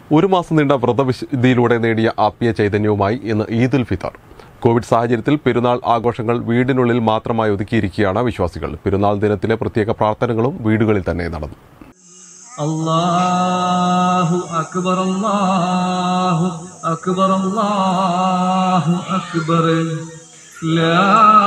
ഒരു മാസം നീണ്ട വ്രതവിശുദ്ധിയിലൂടെ നേടിയ ആത്മീയ ചൈതന്യവുമായി ഇന്ന് ഈദുൽ ഫിത്തർ കോവിഡ് സാഹചര്യത്തിൽ പെരുന്നാൾ ആഘോഷങ്ങൾ വീടിനുള്ളിൽ മാത്രമായി ഒതുക്കിയിരിക്കുകയാണ് വിശ്വാസികൾ പെരുന്നാൾ ദിനത്തിലെ പ്രത്യേക പ്രാർത്ഥനകളും വീടുകളിൽ തന്നെ നടന്നു അല്ലാഹു അക്ബർ അല്ലാഹു അക്ബർ അല്ലാഹു അക്ബർ ലാ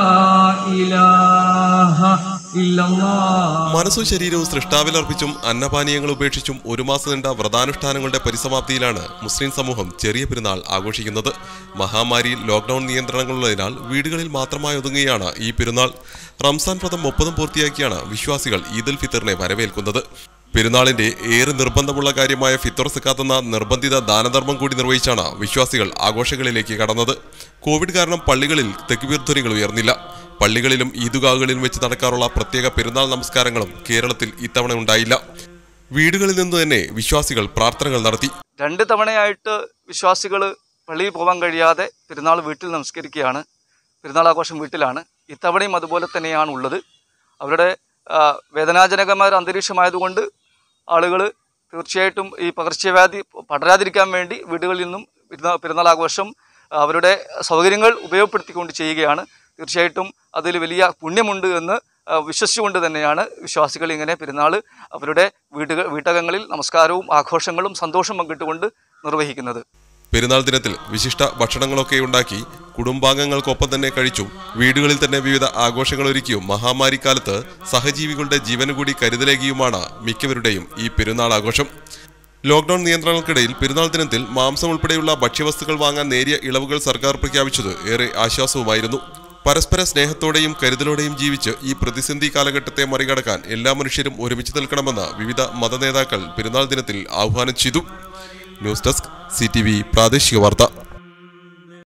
ഇലാഹ ഇല്ലല്ലാഹ് മനസ്സും ശരീരവും സൃഷ്ടാവിൽ അർപ്പിച്ചും അന്നപാനീയങ്ങൾ ഉപേക്ഷിച്ചും ഒരു മാസം നീണ്ട വ്രതാനുഷ്ഠാനങ്ങളുടെ പരിസമാപ്തിയിലാണ് മുസ്ലിം സമൂഹം ചെറിയ പെരുന്നാൾ ആഘോഷിക്കുന്നത് മഹാമാരിയിൽ ലോക്ക്ഡൌൺ നിയന്ത്രണങ്ങളുള്ളതിനാൽ വീടുകളിൽ മാത്രമായി ഒതുങ്ങുകയാണ് ഈ പെരുന്നാൾ റംസാൻ വ്രതം മുപ്പതും പൂർത്തിയാക്കിയാണ് വിശ്വാസികൾ ഈദുൽ ഫിത്തറിനെ വരവേൽക്കുന്നത് പെരുന്നാളിന്റെ ഏറെ നിർബന്ധമുള്ള കാര്യമായ ഫിത്തർ സിക്കാത്ത് എന്ന നിർബന്ധിത ദാനധർമ്മം കൂടി നിർവഹിച്ചാണ് വിശ്വാസികൾ ആഘോഷങ്ങളിലേക്ക് കടന്നത് കോവിഡ് കാരണം പള്ളികളിൽ തെക്കുവീർ ധ്വനികൾ ഉയർന്നില്ല പള്ളികളിലും ഈദുഗാഹുകളിലും വെച്ച് നടക്കാറുള്ള പ്രത്യേക പെരുന്നാൾ നമസ്കാരങ്ങളും കേരളത്തിൽ ഇത്തവണ ഉണ്ടായില്ല വീടുകളിൽ നിന്ന് തന്നെ വിശ്വാസികൾ പ്രാർത്ഥനകൾ നടത്തി രണ്ട് തവണയായിട്ട് വിശ്വാസികൾ പള്ളിയിൽ പോകാൻ കഴിയാതെ പെരുന്നാൾ വീട്ടിൽ നമസ്കരിക്കുകയാണ് പെരുന്നാൾ ആഘോഷം വീട്ടിലാണ് ഇത്തവണയും അതുപോലെ തന്നെയാണ് ഉള്ളത് അവരുടെ ആ, വേദനാജനകമായ ഒരു അന്തരീക്ഷമായതുകൊണ്ട് ആളുകൾ തീർച്ചയായിട്ടും ഈ പകർച്ചവ്യാധി പടരാതിരിക്കാൻ വേണ്ടി വീടുകളിൽ നിന്നും പെരുന്നാൾ പെരുന്നാൾ ആഘോഷം അവരുടെ സൗകര്യങ്ങൾ ഉപയോഗപ്പെടുത്തിക്കൊണ്ട് ചെയ്യുകയാണ് തീർച്ചയായിട്ടും അതിൽ വലിയ പുണ്യമുണ്ട് എന്ന് ആ, വിശ്വസിച്ചുകൊണ്ട് തന്നെയാണ് വിശ്വാസികൾ ഇങ്ങനെ പെരുന്നാൾ അവരുടെ വീടുകൾ വീട്ടകങ്ങളിൽ നമസ്കാരവും ആഘോഷങ്ങളും സന്തോഷം പങ്കിട്ടുകൊണ്ട് നിർവഹിക്കുന്നത് പെരുന്നാൾ ദിനത്തിൽ വിശിഷ്ട ഭക്ഷണങ്ങളൊക്കെ ഉണ്ടാക്കി കുടുംബാംഗങ്ങൾക്കൊപ്പം തന്നെ കഴിച്ചും വീടുകളിൽ തന്നെ വിവിധ ആഘോഷങ്ങൾ ഒരുക്കിയും മഹാമാരിക്കാലത്ത് സഹജീവികളുടെ ജീവന് കൂടി കരുതലേകിയുമാണ് മിക്കവരുടെയും ഈ പെരുന്നാൾ ആഘോഷം ലോക്ഡൌൺ നിയന്ത്രണങ്ങൾക്കിടയിൽ പെരുന്നാൾ ദിനത്തിൽ മാംസം ഉൾപ്പെടെയുള്ള ഭക്ഷ്യവസ്തുക്കൾ വാങ്ങാൻ നേരിയ ഇളവുകൾ സർക്കാർ പ്രഖ്യാപിച്ചത് ഏറെ ആശ്വാസവുമായിരുന്നു പരസ്പര സ്നേഹത്തോടെയും കരുതലോടെയും ജീവിച്ച് ഈ പ്രതിസന്ധി കാലഘട്ടത്തെ മറികടക്കാൻ എല്ലാ മനുഷ്യരും ഒരുമിച്ച് നിൽക്കണമെന്ന് വിവിധ മതനേതാക്കൾ പെരുന്നാൾ ദിനത്തിൽ ആഹ്വാനം ചെയ്തു ന്യൂസ് ഡെസ്ക് സി പ്രാദേശിക വാർത്ത